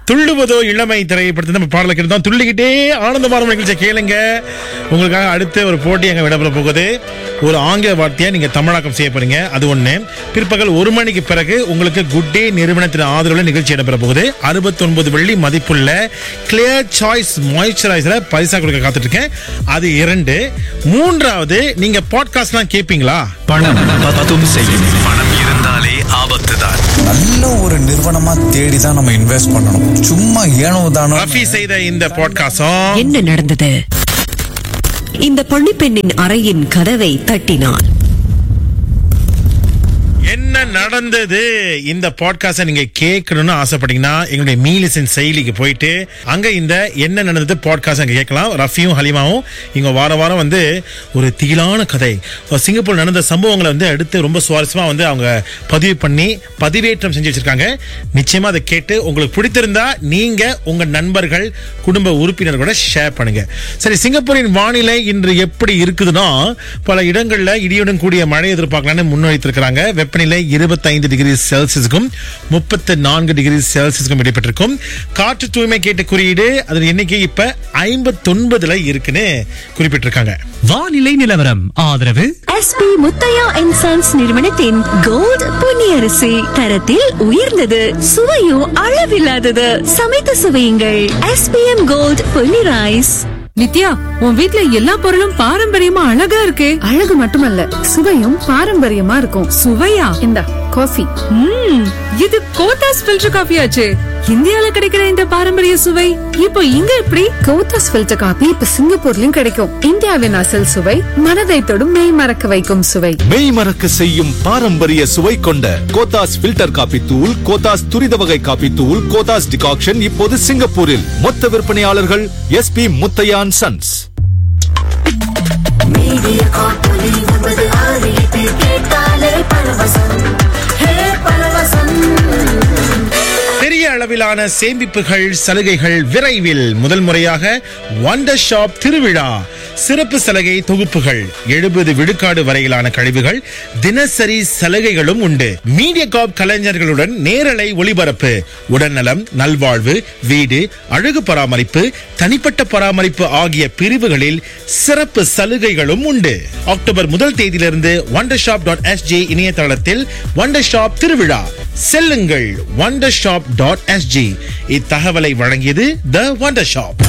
துள்ளுவதோ இளமை திரைப்படத்தை நம்ம பாடல கேட்டோம் துள்ளிக்கிட்டே ஆனந்தமான நிகழ்ச்சியை கேளுங்க உங்களுக்காக அடுத்து ஒரு போட்டி அங்க விடப்பட போகுது ஒரு ஆங்கில வார்த்தையை நீங்க தமிழாக்கம் செய்ய போறீங்க அது ஒண்ணு பிற்பகல் ஒரு மணிக்கு பிறகு உங்களுக்கு குட் டே நிறுவனத்தின் ஆதரவுல நிகழ்ச்சி இடம்பெற போகுது 69 வெள்ளி மதிப்புள்ள கிளியர் சாய்ஸ் மாய்ஸ்சரைசரை பரிசா கொடுக்க காத்துட்டு இருக்கேன் அது இரண்டு மூன்றாவது நீங்க பாட்காஸ்ட்லாம் கேட்பீங்களா பணம் பத்தும் செய்யும் பணம் இருந்தாலே ஆபத்து தான் நல்ல ஒரு நிறுவனமா தேடி தான் நம்ம இன்வெஸ்ட் பண்ணணும் சும்மா ஏனோ தானோ ரஃபி செய்த இந்த பாட்காஸ்டும் என்ன நடந்தது இந்த பள்ளிப்பெண்ணின் அறையின் கதவை தட்டினான் என்ன நடந்தது இந்த பாட்காஸ்டை நீங்க கேட்கணும்னு ஆசைப்பட்டீங்கன்னா எங்களுடைய மீலிசன் செயலிக்கு போயிட்டு அங்க இந்த என்ன நடந்தது பாட்காஸ்ட் அங்க கேட்கலாம் ரஃபியும் ஹலிமாவும் இங்க வார வாரம் வந்து ஒரு திகிலான கதை ஒரு சிங்கப்பூர் நடந்த சம்பவங்களை வந்து அடுத்து ரொம்ப சுவாரஸ்யமா வந்து அவங்க பதிவு பண்ணி பதிவேற்றம் செஞ்சு வச்சிருக்காங்க நிச்சயமா அதை கேட்டு உங்களுக்கு பிடித்திருந்தா நீங்க உங்க நண்பர்கள் குடும்ப உறுப்பினர் கூட ஷேர் பண்ணுங்க சரி சிங்கப்பூரின் வானிலை இன்று எப்படி இருக்குதுன்னா பல இடங்கள்ல இடியுடன் கூடிய மழை எதிர்பார்க்கலாம்னு முன்வைத்திருக்கிறாங்க வெப்பநிலை இருபத்தைந்து டிகிரி செல்சியஸுக்கும் முப்பத்தி நான்கு டிகிரி செல்சியஸுக்கும் இடைப்பட்டிருக்கும் காற்று தூய்மை கேட்ட குறியீடு அதன் எண்ணிக்கை இப்ப ஐம்பத்தொன்பதுல இருக்குன்னு குறிப்பிட்டிருக்காங்க வானிலை நிலவரம் ஆதரவு எஸ்பி முத்தையா அண்ட் சன்ஸ் நிறுவனத்தின் கோல்ட் பொன்னியரிசி தரத்தில் உயர்ந்தது சுவையும் அளவில்லாதது சமைத்து சுவையுங்கள் SPM gold Ponni rice Nithya உன் வீட்ல எல்லா பொருளும் பாரம்பரியமா அழகா இருக்கே அழகு மட்டுமல்ல சுவையும் பாரம்பரியமா இருக்கும் சுவையா இந்தா காஃபி ம் இது கோத்தாஸ் ஃபில்டர் காஃபி ஆச்சே இந்தியால கிடைக்கிற இந்த பாரம்பரிய சுவை இப்போ இங்க எப்படி கோத்தாஸ் ஃபில்டர் காபி இப்ப சிங்கப்பூர்லயும் கிடைக்கும் இந்தியாவின் அசல் சுவை மனதை தொடும் மெய் மறக்க வைக்கும் சுவை மெய் மறக்க செய்யும் பாரம்பரிய சுவை கொண்ட கோத்தாஸ் ஃபில்டர் காபி தூள் கோத்தாஸ் துரித வகை காபி தூள் கோத்தாஸ் டிகாக்ஷன் இப்போது சிங்கப்பூரில் மொத்த விற்பனையாளர்கள் எஸ்பி முத்தையான் சன்ஸ் பெரிய அளவிலான சேமிப்புகள் சலுகைகள் விரைவில் முதல் முறையாக வண்டர் ஷாப் திருவிழா சிறப்பு சலுகை தொகுப்புகள் எழுபது விழுக்காடு வரையிலான கழிவுகள் தினசரி சலுகைகளும் உண்டு மீடியா காப் கலைஞர்களுடன் நேரலை ஒளிபரப்பு உடல்நலம் நல்வாழ்வு வீடு அழகு பராமரிப்பு தனிப்பட்ட பராமரிப்பு ஆகிய பிரிவுகளில் சிறப்பு சலுகைகளும் உண்டு அக்டோபர் முதல் தேதியிலிருந்து வண்டர் ஷாப் டாட் எஸ்ஜி இணையதளத்தில் வண்டர் ஷாப் திருவிழா செல்லுங்கள் வண்டர் ஷாப் டாட் எஸ்ஜி இத்தகவலை வழங்கியது த வண்டர் ஷாப்